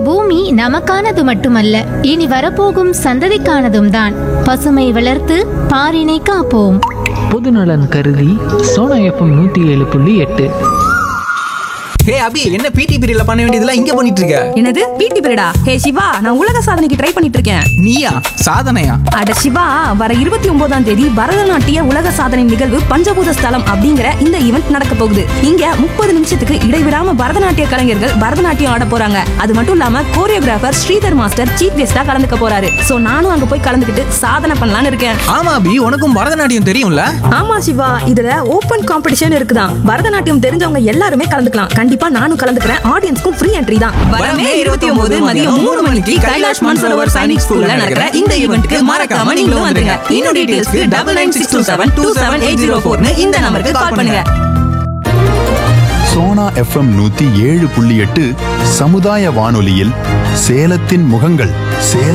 பூமி நமக்கானது மட்டுமல்ல இனி வரப்போகும் சந்ததிக்கானதும் தான் பசுமை வளர்த்து பாரினை காப்போம் பொதுநலன் கருதி சோனா எஃப்எம் நூற்றி ஏழு புள்ளி எட்டு ஹே அபி என்ன பிடி பீரியட்ல பண்ண வேண்டியதெல்லாம் இங்க பண்ணிட்டு இருக்க என்னது பிடி பீரியடா ஹே சிவா நான் உலக சாதனைக்கு ட்ரை பண்ணிட்டு இருக்கேன் நீயா சாதனையா அட சிவா வர இருபத்தி ஒன்பதாம் தேதி பரதநாட்டிய உலக சாதனை நிகழ்வு பஞ்சபூத ஸ்தலம் அப்படிங்கிற இந்த ஈவெண்ட் நடக்க போகுது இங்க முப்பது நிமிஷத்துக்கு இடைவிடாம பரதநாட்டிய கலைஞர்கள் பரதநாட்டியம் ஆட போறாங்க அது மட்டும் இல்லாம கோரியோகிராஃபர் ஸ்ரீதர் மாஸ்டர் சீஃப் கெஸ்டா கலந்துக்க போறாரு சோ நானும் அங்க போய் கலந்துக்கிட்டு சாதனை பண்ணலாம்னு இருக்கேன் ஆமா அபி உனக்கும் பரதநாட்டியம் தெரியும்ல ஆமா சிவா இதுல ஓபன் காம்படிஷன் இருக்குதான் பரதநாட்டியம் தெரிஞ்சவங்க எல்லாருமே கலந்துக்கலாம் கண்டிப்பா நானும் கலந்துக்கிறேன் ஆடியன்ஸ்க்கும் ஃப்ரீ என்ட்ரி தான் வரமே இருபத்தி ஒன்பது மதியம் மூணு மணிக்கு கைலாஷ் மான்சரோவர் சைனிக் ஸ்கூல்ல நடக்கிற இந்த ஈவெண்ட்க்கு மறக்காம நீங்களும் வந்துருங்க இன்னும் டீடைல்ஸ்க்கு double nine six two seven two seven eight zero ஃபோர்னு இந்த நம்பருக்கு கால் பண்ணுங்க சோனா எஃப்எம் நூத்தி ஏழு புள்ளி எட்டு சமுதாய வானொலியில் சேலத்தின் முகங்கள் சேல